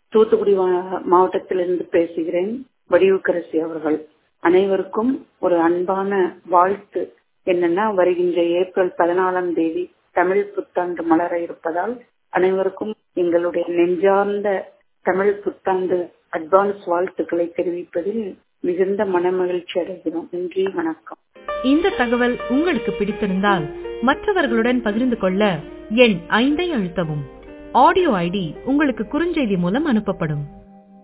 தூத்துக்குடி மா- மாவட்டத்திலிருந்து பேசுகிறேன் வடிவுக்கரசி அவர்கள் அனைவருக்கும் ஒரு அன்பான வாழ்த்து என்னன்னா வருகின்ற ஏப்ரல் பதினாலாம் தேதி தமிழ் புத்தாண்டு மலர இருப்பதால் அனைவருக்கும் எங்களுடைய நெஞ்சார்ந்த தமிழ் புத்தாண்டு அட்வான்ஸ் வாழ்த்துக்களை தெரிவிப்பதில் மிகுந்த மனமகிழ்ச்சி அடைகிறோம் நன்றி வணக்கம் இந்த தகவல் உங்களுக்கு பிடித்திருந்தால் மற்றவர்களுடன் பகிர்ந்து கொள்ள எண் ஐந்தை அழுத்தவும் ஆடியோ ஐடி உங்களுக்கு குறுஞ்செய்தி மூலம் அனுப்பப்படும்